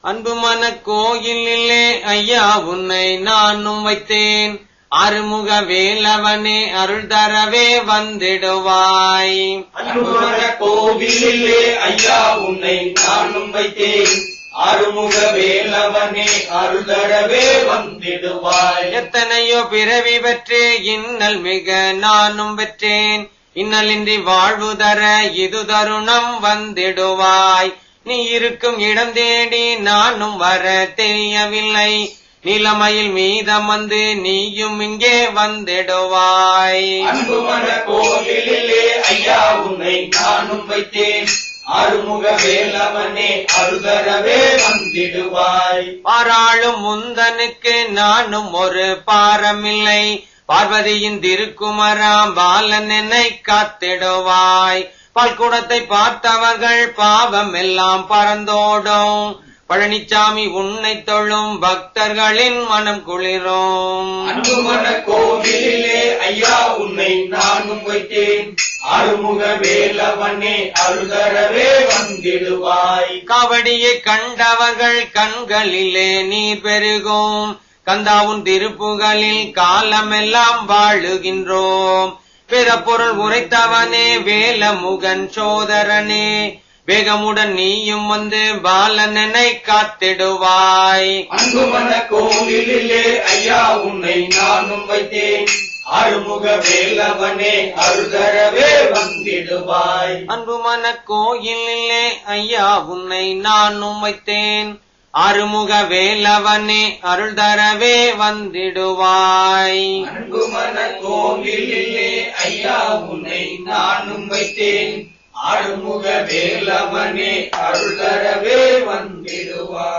அன்பு மன கோயிலிலே ஐயா உன்னை நானும் வைத்தேன் அருமுக வேலவனே அருள் தரவே வந்திடுவாய் அன்புமன கோவிலிலே ஐயா உன்னை நானும் வைத்தேன் அருமுக வேலவனே அருள்தரவே வந்திடுவாய் எத்தனையோ பிறவி பெற்று இன்னல் மிக நானும் பெற்றேன் இன்னலின்றி வாழ்வு தர இது தருணம் வந்திடுவாய் நீ இருக்கும் இடம் தேடி நானும் வர தெரியவில்லை நிலைமையில் மீதம் வந்து நீயும் இங்கே வந்திடுவாய் அன்புமன கோவிலிலே ஐயா உன்னை நானும் வைத்தேன் அருமுக வேலவனே அருள்தரவே வந்திடுவாய் பாராளும் முந்தனுக்கு நானும் ஒரு பாரமில்லை பார்வதியின் திருக்குமராம் பாலன் என்னை காத்திடுவாய் பால்குடத்தை பார்த்தவர்கள் பாவம் எல்லாம் பறந்தோடும் பழனிச்சாமி உன்னை தொழும் பக்தர்களின் மனம் குளிரும் அன்புமன கோவிலிலே ஐயா உன்னை நானும் வைத்தேன் அருமுக வேலவனே அருள்தரவே வந்திடுவாய் காவடியை கண்டவர்கள் கண்களிலே நீர் பெருகும் கந்தாவுன் திருப்புகளில் காலமெல்லாம் வாழுகின்றோம் பிறப்பொருள் உரைத்தவனே வேலமுகன் சோதரனே வேகமுடன் நீயும் வந்து பாலனனை காத்திடுவாய் அன்புமன கோவிலிலே ஐயா உன்னை நானும் வைத்தேன் அருமுக வேலவனே அருள்தரவே வந்திடுவாய் அன்பு மன கோயிலிலே ஐயா உன்னை நானும் வைத்தேன் அருமுக வேலவனே அருள் தரவே வந்திடுவாய் அன்புமன கோவிலிலே ஐயா உன்னை நானும் வைத்தேன் அருமுக வேலவனே அருள்தரவே வந்திடுவாய்